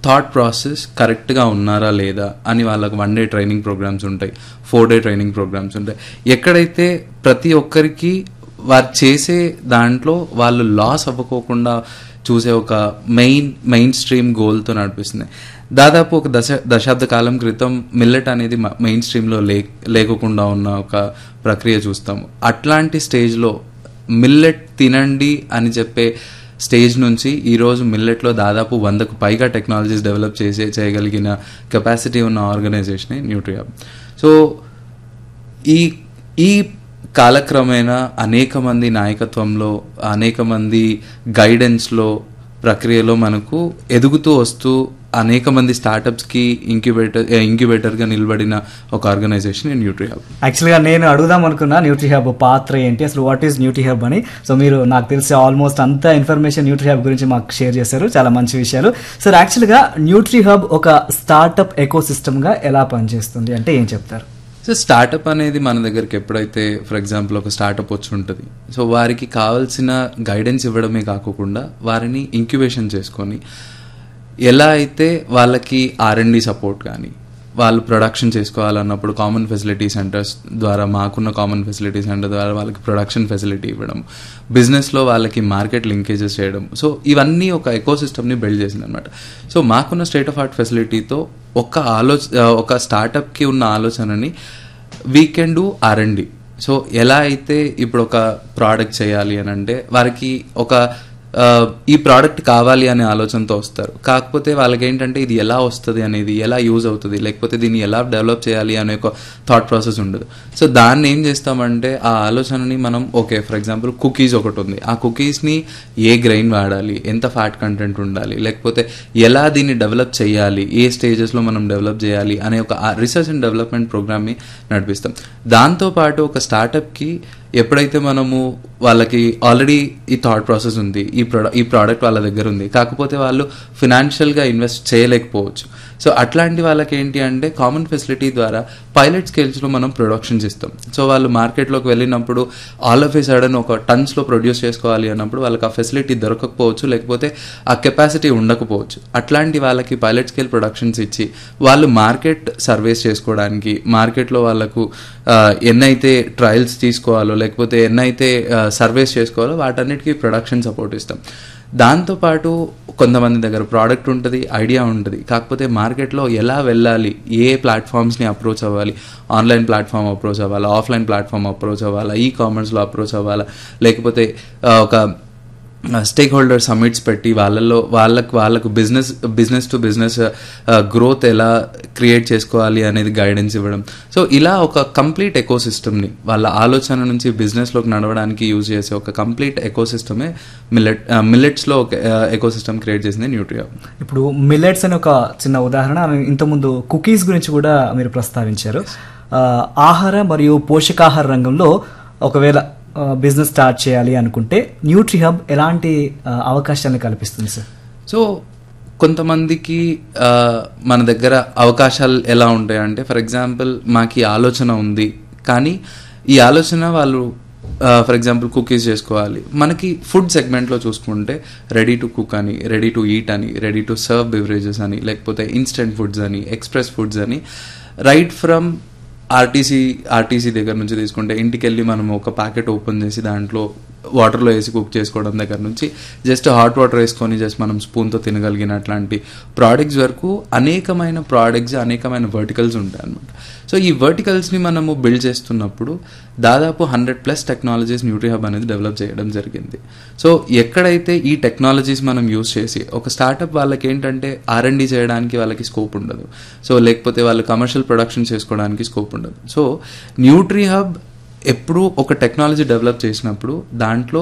Thought process కరెక్ట్గా ఉన్నారా లేదా అని వాళ్ళకి వన్ డే ట్రైనింగ్ ప్రోగ్రామ్స్ ఉంటాయి ఫోర్ డే ట్రైనింగ్ ప్రోగ్రామ్స్ ఉంటాయి ఎక్కడైతే ప్రతి ఒక్కరికి వారు చేసే దాంట్లో వాళ్ళు లాస్ అవ్వకోకుండా చూసే ఒక మెయిన్ మెయిన్ స్ట్రీమ్ గోల్తో నడిపిస్తుంది దాదాపు ఒక దశ దశాబ్ద కాలం క్రితం మిల్లెట్ అనేది మెయిన్ స్ట్రీమ్లో లే లేకుండా ఉన్న ఒక ప్రక్రియ చూస్తాము అట్లాంటి స్టేజ్లో మిల్లెట్ తినండి అని చెప్పే స్టేజ్ నుంచి ఈరోజు మిల్లెట్లో దాదాపు వందకు పైగా టెక్నాలజీస్ డెవలప్ చేసే చేయగలిగిన కెపాసిటీ ఉన్న ఆర్గనైజేషనే న్యూట్రియాబ్ సో ఈ ఈ కాలక్రమేణా అనేక మంది నాయకత్వంలో అనేక మంది గైడెన్స్లో ప్రక్రియలో మనకు ఎదుగుతూ వస్తూ అనేక మంది స్టార్టప్స్కి ఇంక్యుబేటర్ ఇంక్యుబేటర్గా నిలబడిన ఒక ఆర్గనైజేషన్ న్యూట్రీ హబ్ యాక్చువల్గా నేను అడుగుదాం అనుకున్నా న్యూట్రీ హబ్ పాత్ర ఏంటి అసలు వాట్ ఈస్ న్యూట్రీ హబ్ అని సో మీరు నాకు తెలిసి ఆల్మోస్ట్ అంత ఇన్ఫర్మేషన్ న్యూట్రీ హబ్ గురించి మాకు షేర్ చేశారు చాలా మంచి విషయాలు సార్ యాక్చువల్గా న్యూట్రీ హబ్ ఒక స్టార్టప్ ఎకో గా ఎలా పనిచేస్తుంది అంటే ఏం చెప్తారు సో స్టార్టప్ అనేది మన దగ్గరికి ఎప్పుడైతే ఫర్ ఎగ్జాంపుల్ ఒక స్టార్టప్ వచ్చి ఉంటుంది సో వారికి కావాల్సిన గైడెన్స్ ఇవ్వడమే కాకుండా వారిని ఇంక్యుబేషన్ చేసుకొని ఎలా అయితే వాళ్ళకి ఆర్ఎండి సపోర్ట్ కానీ వాళ్ళు ప్రొడక్షన్ చేసుకోవాలన్నప్పుడు కామన్ ఫెసిలిటీ సెంటర్స్ ద్వారా మాకున్న కామన్ ఫెసిలిటీ సెంటర్ ద్వారా వాళ్ళకి ప్రొడక్షన్ ఫెసిలిటీ ఇవ్వడం బిజినెస్లో వాళ్ళకి మార్కెట్ లింకేజెస్ చేయడం సో ఇవన్నీ ఒక ఎకో సిస్టమ్ని బిల్డ్ చేసింది అనమాట సో మాకున్న స్టేట్ ఆఫ్ ఆర్ట్ ఫెసిలిటీతో ఒక ఆలోచ ఒక స్టార్టప్కి ఉన్న ఆలోచనని we can do R and D so ఎలా అయితే ఇప్పుడు ఒక ప్రోడక్ట్ చేయాలి అని అంటే వారికి ఒక ఈ ప్రోడక్ట్ కావాలి అనే ఆలోచనతో వస్తారు కాకపోతే వాళ్ళకి ఏంటంటే ఇది ఎలా వస్తుంది అనేది ఎలా యూజ్ అవుతుంది లేకపోతే దీన్ని ఎలా డెవలప్ చేయాలి అనే ఒక థాట్ ప్రాసెస్ ఉండదు సో దాన్ని ఏం చేస్తామంటే ఆ ఆలోచనని మనం ఓకే ఫర్ ఎగ్జాంపుల్ కుకీస్ ఒకటి ఉంది ఆ కుకీస్ని ఏ గ్రెయిన్ వాడాలి ఎంత ఫ్యాట్ కంటెంట్ ఉండాలి లేకపోతే ఎలా దీన్ని డెవలప్ చేయాలి ఏ స్టేజెస్లో మనం డెవలప్ చేయాలి అనే ఒక రీసెర్చ్ అండ్ డెవలప్మెంట్ ప్రోగ్రామ్ని నడిపిస్తాం దాంతోపాటు ఒక స్టార్టప్కి ఎప్పుడైతే మనము వాళ్ళకి ఆల్రెడీ ఈ థాట్ ప్రాసెస్ ఉంది ఈ ప్రొడ ఈ ప్రోడక్ట్ వాళ్ళ దగ్గర ఉంది కాకపోతే వాళ్ళు ఫినాన్షియల్గా ఇన్వెస్ట్ చేయలేకపోవచ్చు సో అట్లాంటి వాళ్ళకి ఏంటి అంటే కామన్ ఫెసిలిటీ ద్వారా పైలట్ స్కేల్స్లో మనం ప్రొడక్షన్స్ ఇస్తాం సో వాళ్ళు మార్కెట్లోకి వెళ్ళినప్పుడు ఆల్ ఆఫ్ ఏ సడన్ ఒక టన్స్లో ప్రొడ్యూస్ చేసుకోవాలి అన్నప్పుడు వాళ్ళకి ఆ ఫెసిలిటీ దొరకకపోవచ్చు లేకపోతే ఆ కెపాసిటీ ఉండకపోవచ్చు అట్లాంటి వాళ్ళకి పైలట్ స్కేల్ ప్రొడక్షన్స్ ఇచ్చి వాళ్ళు మార్కెట్ సర్వేస్ చేసుకోవడానికి మార్కెట్లో వాళ్ళకు ఎన్నైతే ట్రయల్స్ తీసుకోవాలో లేకపోతే ఎన్నైతే సర్వేస్ చేసుకోవాలో వాటన్నిటికీ ప్రొడక్షన్ సపోర్ట్ ఇస్తాం దాంతోపాటు కొంతమంది దగ్గర ప్రోడక్ట్ ఉంటుంది ఐడియా ఉంటుంది కాకపోతే మార్కెట్లో ఎలా వెళ్ళాలి ఏ ప్లాట్ఫామ్స్ని అప్రోచ్ అవ్వాలి ఆన్లైన్ ప్లాట్ఫామ్ అప్రోచ్ అవ్వాలా ఆఫ్లైన్ ప్లాట్ఫామ్ అప్రోచ్ అవ్వాలా ఈ కామర్స్లో అప్రోచ్ అవ్వాలా లేకపోతే ఒక స్టేక్ హోల్డర్ సమిట్స్ పెట్టి వాళ్ళల్లో వాళ్ళకు వాళ్ళకు business business to business growth ఎలా క్రియేట్ చేసుకోవాలి అనేది గైడెన్స్ ఇవ్వడం సో ఇలా ఒక కంప్లీట్ ఎకో సిస్టమ్ని వాళ్ళ ఆలోచన నుంచి బిజినెస్లోకి నడవడానికి యూజ్ చేసే ఒక కంప్లీట్ ఎకో సిస్టమే మిల్లెట్ మిల్లెట్స్లో ఒక ఎకో సిస్టమ్ క్రియేట్ చేసింది న్యూట్రియా ఇప్పుడు మిల్లెట్స్ అని ఒక చిన్న ఉదాహరణ ఇంతకుముందు కుకీస్ గురించి కూడా మీరు ప్రస్తావించారు ఆహార మరియు పోషకాహార రంగంలో ఒకవేళ బిజినెస్ స్టార్ట్ చేయాలి అనుకుంటే న్యూట్రీ హబ్ ఎలాంటి అవకాశాలను కల్పిస్తుంది సార్ సో కొంతమందికి మన దగ్గర అవకాశాలు ఎలా ఉంటాయంటే ఫర్ ఎగ్జాంపుల్ మాకు ఈ ఆలోచన ఉంది కానీ ఈ ఆలోచన వాళ్ళు ఫర్ ఎగ్జాంపుల్ కుకీస్ చేసుకోవాలి మనకి ఫుడ్ సెగ్మెంట్లో చూసుకుంటే రెడీ టు కుక్ అని రెడీ టు ఈట్ అని రెడీ టు సర్వ్ బివరేజెస్ అని లేకపోతే ఇన్స్టెంట్ ఫుడ్స్ అని ఎక్స్ప్రెస్ ఫుడ్స్ అని రైట్ ఫ్రమ్ ఆర్టీసీ ఆర్టీసీ దగ్గర నుంచి తీసుకుంటే ఇంటికి వెళ్ళి మనం ఒక ప్యాకెట్ ఓపెన్ చేసి దాంట్లో వాటర్లో వేసి కుక్ చేసుకోవడం దగ్గర నుంచి జస్ట్ హాట్ వాటర్ వేసుకొని జస్ట్ మనం స్పూన్తో తినగలిగిన అట్లాంటి ప్రోడక్ట్స్ వరకు అనేకమైన ప్రోడక్ట్స్ అనేకమైన వర్టికల్స్ ఉంటాయి అనమాట సో ఈ వర్టికల్స్ని మనము బిల్డ్ చేస్తున్నప్పుడు దాదాపు hundred plus technologies nutri hub అనేది డెవలప్ చేయడం జరిగింది సో ఎక్కడైతే ఈ టెక్నాలజీస్ మనం యూస్ చేసి ఒక స్టార్టప్ వాళ్ళకి ఏంటంటే ఆర్ఎండి చేయడానికి వాళ్ళకి స్కోప్ ఉండదు సో లేకపోతే వాళ్ళు కమర్షియల్ ప్రొడక్షన్ చేసుకోవడానికి స్కోప్ ఉండదు సో న్యూట్రీ హబ్ ఎప్పుడు ఒక టెక్నాలజీ డెవలప్ చేసినప్పుడు దాంట్లో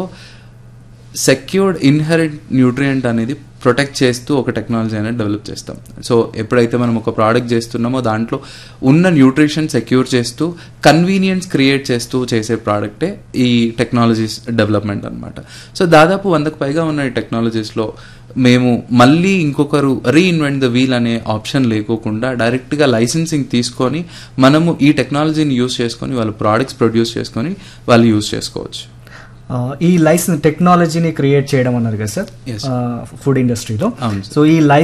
సెక్యూర్డ్ ఇన్హెరెంట్ న్యూట్రియంట్ అనేది ప్రొటెక్ట్ చేస్తూ ఒక టెక్నాలజీ అనేది డెవలప్ చేస్తాం సో ఎప్పుడైతే మనం ఒక ప్రోడక్ట్ చేస్తున్నామో దాంట్లో ఉన్న న్యూట్రిషన్ సెక్యూర్ చేస్తూ కన్వీనియన్స్ క్రియేట్ చేస్తూ చేసే ప్రోడక్టే ఈ టెక్నాలజీస్ డెవలప్మెంట్ అనమాట సో దాదాపు వందకు పైగా ఉన్న ఈ టెక్నాలజీస్లో మేము మళ్ళీ ఇంకొకరు రీఇన్వెంట్ ద వీల్ అనే ఆప్షన్ లేకోకుండా డైరెక్ట్గా లైసెన్సింగ్ తీసుకొని మనము ఈ టెక్నాలజీని యూస్ చేసుకొని వాళ్ళు ప్రోడక్ట్స్ ప్రొడ్యూస్ చేసుకొని వాళ్ళు యూస్ చేసుకోవచ్చు ఈ లైసెన్స్ టెక్నాలజీని క్రియేట్ చేయడం అన్నారు కదా సార్ Yes. ఫుడ్ ఇండస్ట్రీలో అవును సో ఈ